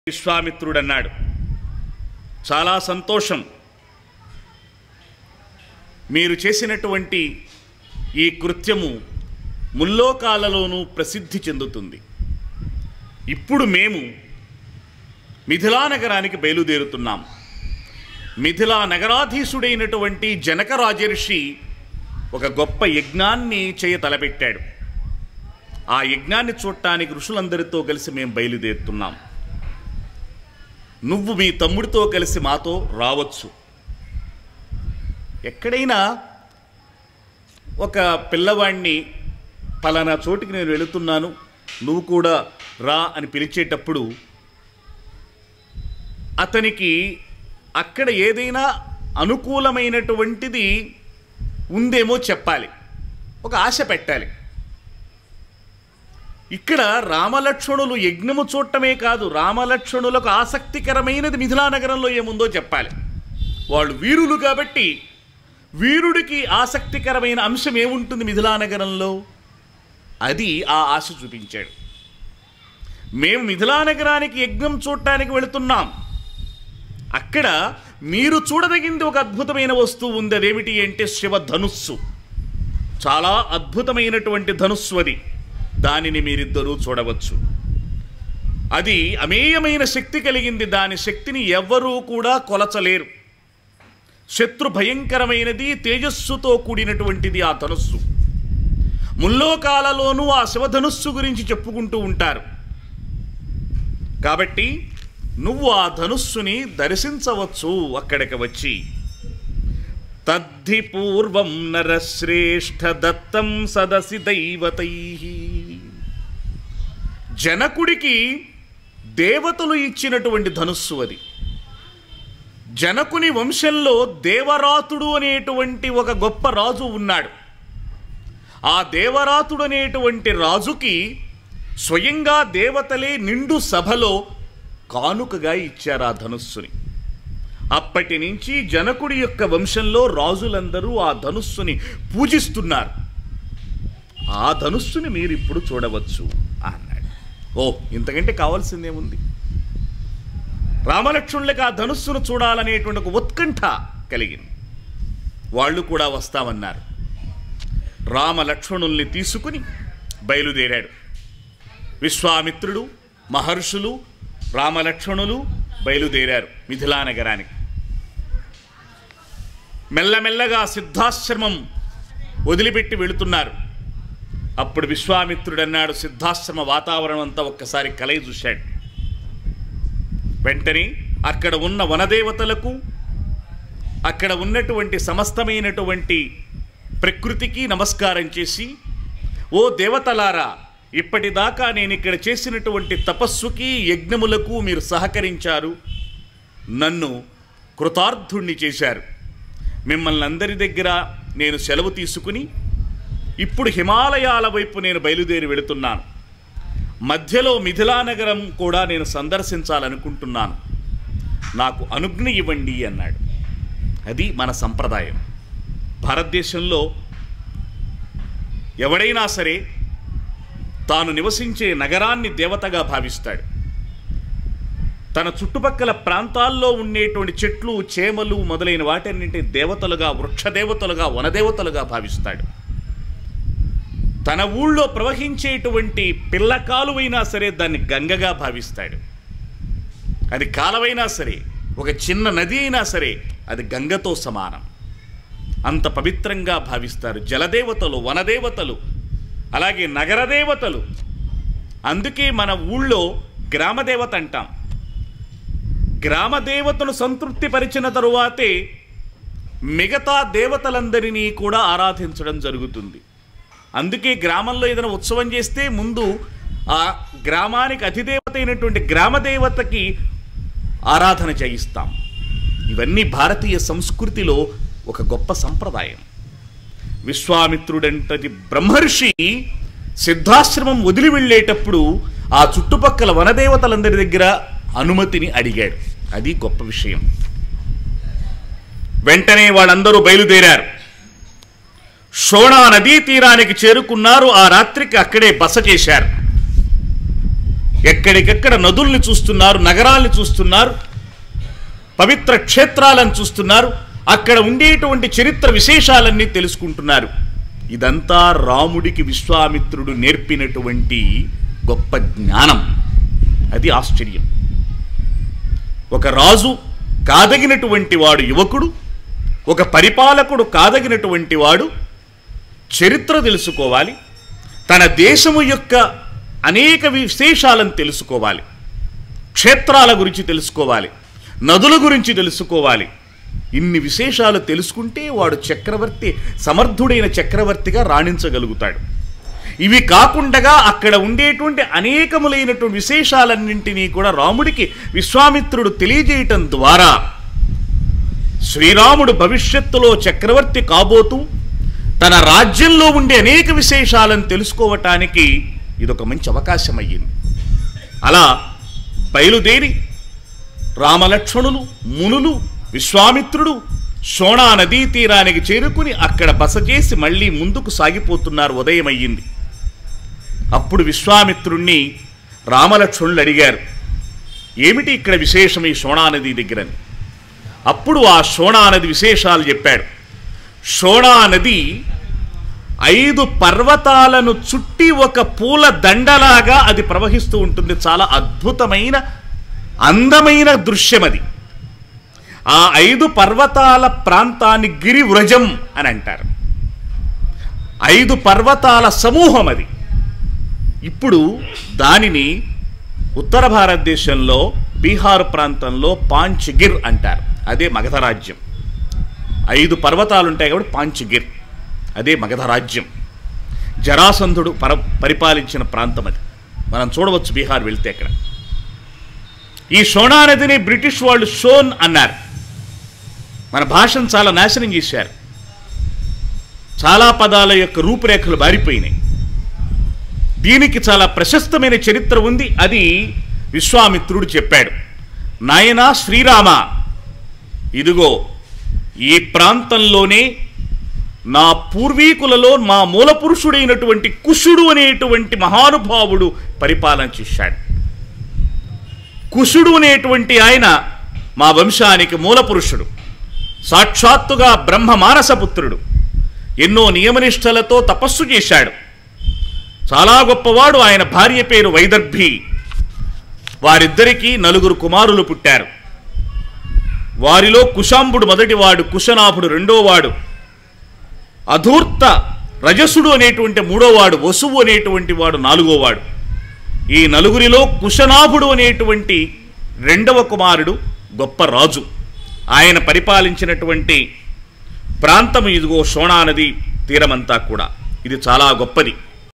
విశ్వామిత్రుడన్నాడు చాలా సంతోషం మీరు చేసినటువంటి ఈ కృత్యము ముల్లోకాలలోనూ ప్రసిద్ధి చెందుతుంది ఇప్పుడు మేము మిథిలా నగరానికి బయలుదేరుతున్నాం మిథిలా నగరాధీశుడైనటువంటి జనక రాజర్షి ఒక గొప్ప యజ్ఞాన్ని చేయ తలపెట్టాడు ఆ యజ్ఞాన్ని చూడటానికి ఋషులందరితో కలిసి మేము బయలుదేరుతున్నాం నువ్వు మీ తమ్ముడితో కలిసి మాతో రావచ్చు ఎక్కడైనా ఒక పిల్లవాడిని పలానా చోటికి నేను వెళుతున్నాను నువ్వు కూడా రా అని పిలిచేటప్పుడు అతనికి అక్కడ ఏదైనా అనుకూలమైనటువంటిది ఉందేమో చెప్పాలి ఒక ఆశ పెట్టాలి ఇక్కడ రామలక్ష్మణులు యజ్ఞము చూడటమే కాదు రామలక్ష్మణులకు ఆసక్తికరమైనది మిథిలా నగరంలో ఏముందో చెప్పాలి వాళ్ళు వీరులు కాబట్టి వీరుడికి ఆసక్తికరమైన అంశం ఏముంటుంది మిథిలా నగరంలో అది ఆ ఆశ చూపించాడు మేము మిథిలా నగరానికి యజ్ఞం చూడటానికి వెళుతున్నాం అక్కడ మీరు చూడదగింది ఒక అద్భుతమైన వస్తువు ఉంది అదేమిటి అంటే శివ ధనుస్సు చాలా అద్భుతమైనటువంటి ధనుస్సు అది దానిని మీరిద్దరూ చూడవచ్చు అది అమేయమైన శక్తి కలిగింది దాని శక్తిని ఎవ్వరూ కూడా కొలచలేరు శత్రు భయంకరమైనది తేజస్సుతో కూడినటువంటిది ఆ ధనుస్సు ముల్లోకాలలోనూ ఆ శివధనుస్సు గురించి చెప్పుకుంటూ ఉంటారు కాబట్టి నువ్వు ఆ ధనుస్సుని దర్శించవచ్చు అక్కడికి వచ్చి తద్ధి పూర్వం నరశ్రేష్ఠ దత్తం సదసి దైవతై జనకుడికి దేవతలు ఇచ్చినటువంటి ధనుస్సు అది జనకుని వంశంలో దేవరాతుడు అనేటువంటి ఒక గొప్ప రాజు ఉన్నాడు ఆ దేవరాతుడు అనేటువంటి రాజుకి స్వయంగా దేవతలే నిండు సభలో కానుకగా ఇచ్చారు ఆ ధనుస్సుని అప్పటి నుంచి జనకుడి యొక్క వంశంలో రాజులందరూ ఆ ధనుస్సుని పూజిస్తున్నారు ఆ ధనుస్సుని మీరు ఇప్పుడు చూడవచ్చు అన్నాడు ఓ ఇంతకంటే కావాల్సిందేముంది రామలక్ష్మణులకు ఆ ధనుస్సును చూడాలనేటువంటి ఒక ఉత్కంఠ కలిగింది వాళ్ళు కూడా వస్తామన్నారు రామలక్ష్మణుల్ని తీసుకుని బయలుదేరాడు విశ్వామిత్రుడు మహర్షులు రామలక్ష్మణులు బయలుదేరారు మిథిలా నగరానికి మెల్లమెల్లగా సిద్ధాశ్రమం వదిలిపెట్టి వెళుతున్నారు అప్పుడు విశ్వామిత్రుడు అన్నాడు సిద్ధాశ్రమ వాతావరణం అంతా ఒక్కసారి కలయి చూశాడు వెంటనే అక్కడ ఉన్న వనదేవతలకు అక్కడ ఉన్నటువంటి సమస్తమైనటువంటి ప్రకృతికి నమస్కారం చేసి ఓ దేవతలారా ఇప్పటిదాకా నేను ఇక్కడ చేసినటువంటి తపస్సుకి యజ్ఞములకు మీరు సహకరించారు నన్ను కృతార్థుణ్ణి చేశారు మిమ్మల్ని అందరి దగ్గర నేను సెలవు తీసుకుని ఇప్పుడు హిమాలయాల వైపు నేను బయలుదేరి వెళుతున్నాను మధ్యలో మిథిలా నగరం కూడా నేను సందర్శించాలనుకుంటున్నాను నాకు అనుజ్ఞ ఇవ్వండి అన్నాడు అది మన సంప్రదాయం భారతదేశంలో ఎవడైనా సరే తాను నివసించే నగరాన్ని దేవతగా భావిస్తాడు తన చుట్టుపక్కల ప్రాంతాల్లో ఉండేటువంటి చెట్లు చేమలు మొదలైన వాటన్నింటి దేవతలుగా వృక్షదేవతలుగా వనదేవతలుగా భావిస్తాడు తన ఊళ్ళో ప్రవహించేటువంటి పిల్ల కాలువైనా సరే దాన్ని గంగగా భావిస్తాడు అది కాలవైనా సరే ఒక చిన్న నది అయినా సరే అది గంగతో సమానం అంత పవిత్రంగా భావిస్తారు జలదేవతలు వనదేవతలు అలాగే నగరదేవతలు అందుకే మన ఊళ్ళో గ్రామదేవత అంటాం గ్రామదేవతను సంతృప్తిపరిచిన తరువాతే మిగతా దేవతలందరినీ కూడా ఆరాధించడం జరుగుతుంది అందుకే గ్రామంలో ఏదైనా ఉత్సవం చేస్తే ముందు ఆ గ్రామానికి అధిదేవత అయినటువంటి గ్రామదేవతకి ఆరాధన చేయిస్తాం ఇవన్నీ భారతీయ సంస్కృతిలో ఒక గొప్ప సంప్రదాయం విశ్వామిత్రుడంతటి బ్రహ్మర్షి సిద్ధాశ్రమం వదిలి వెళ్ళేటప్పుడు ఆ చుట్టుపక్కల వనదేవతలందరి దగ్గర అనుమతిని అడిగాడు అది గొప్ప విషయం వెంటనే వాళ్ళందరూ బయలుదేరారు షోణా నదీ తీరానికి చేరుకున్నారు ఆ రాత్రికి అక్కడే బస చేశారు ఎక్కడికెక్కడ నదుల్ని చూస్తున్నారు నగరాల్ని చూస్తున్నారు పవిత్ర క్షేత్రాలను చూస్తున్నారు అక్కడ ఉండేటువంటి చరిత్ర విశేషాలన్నీ తెలుసుకుంటున్నారు ఇదంతా రాముడికి విశ్వామిత్రుడు నేర్పినటువంటి గొప్ప జ్ఞానం అది ఆశ్చర్యం ఒక రాజు కాదగినటువంటి వాడు యువకుడు ఒక పరిపాలకుడు కాదగినటువంటి వాడు చరిత్ర తెలుసుకోవాలి తన దేశము యొక్క అనేక విశేషాలను తెలుసుకోవాలి క్షేత్రాల గురించి తెలుసుకోవాలి నదుల గురించి తెలుసుకోవాలి ఇన్ని విశేషాలు తెలుసుకుంటే వాడు చక్రవర్తి సమర్థుడైన చక్రవర్తిగా రాణించగలుగుతాడు ఇవి కాకుండా అక్కడ ఉండేటువంటి అనేకములైనటువంటి విశేషాలన్నింటినీ కూడా రాముడికి విశ్వామిత్రుడు తెలియజేయటం ద్వారా శ్రీరాముడు భవిష్యత్తులో చక్రవర్తి కాబోతూ తన రాజ్యంలో ఉండే అనేక విశేషాలను తెలుసుకోవటానికి ఇదొక మంచి అవకాశం అయ్యింది అలా బయలుదేరి రామలక్ష్మణులు మునులు విశ్వామిత్రుడు శోణా నదీ తీరానికి చేరుకుని అక్కడ బస చేసి మళ్ళీ ముందుకు సాగిపోతున్నారు ఉదయం అయ్యింది అప్పుడు విశ్వామిత్రుణ్ణి రామలక్ష్మణులు అడిగారు ఏమిటి ఇక్కడ విశేషం ఈ శోణా నది దగ్గరని అప్పుడు ఆ శోణా నది విశేషాలు చెప్పాడు శోణా నది ఐదు పర్వతాలను చుట్టి ఒక పూల దండలాగా అది ప్రవహిస్తూ ఉంటుంది చాలా అద్భుతమైన అందమైన దృశ్యం అది ఆ ఐదు పర్వతాల ప్రాంతాన్ని గిరివ్రజం అని అంటారు ఐదు పర్వతాల సమూహం అది ఇప్పుడు దానిని ఉత్తర భారతదేశంలో బీహార్ ప్రాంతంలో పాంచ్గిర్ అంటారు అదే మగధ రాజ్యం ఐదు పర్వతాలు ఉంటాయి కాబట్టి పాంచ్గిర్ అదే మగధ రాజ్యం జరాసంధుడు పర పరిపాలించిన ప్రాంతం అది మనం చూడవచ్చు బీహార్ వెళ్తే అక్కడ ఈ సోనా నదిని బ్రిటిష్ వాళ్ళు షోన్ అన్నారు మన భాషను చాలా నాశనం చేశారు చాలా పదాల యొక్క రూపురేఖలు మారిపోయినాయి దీనికి చాలా ప్రశస్తమైన చరిత్ర ఉంది అది విశ్వామిత్రుడు చెప్పాడు నాయనా శ్రీరామ ఇదిగో ఈ ప్రాంతంలోనే నా పూర్వీకులలో మా మూల పురుషుడైనటువంటి కుషుడు అనేటువంటి మహానుభావుడు పరిపాలన చేశాడు కుషుడు అనేటువంటి ఆయన మా వంశానికి మూల పురుషుడు సాక్షాత్తుగా బ్రహ్మ మానసపుత్రుడు ఎన్నో నియమనిష్టలతో తపస్సు చేశాడు చాలా గొప్పవాడు ఆయన భార్య పేరు వైదర్భి వారిద్దరికీ నలుగురు కుమారులు పుట్టారు వారిలో కుశాంబుడు మొదటివాడు కుశనాభుడు రెండోవాడు అధూర్త రజసుడు అనేటువంటి మూడోవాడు వసువు అనేటువంటి వాడు నాలుగోవాడు ఈ నలుగురిలో కుశనాభుడు అనేటువంటి రెండవ కుమారుడు గొప్ప రాజు ఆయన పరిపాలించినటువంటి ప్రాంతం ఇదిగో సోనా నది తీరమంతా కూడా ఇది చాలా గొప్పది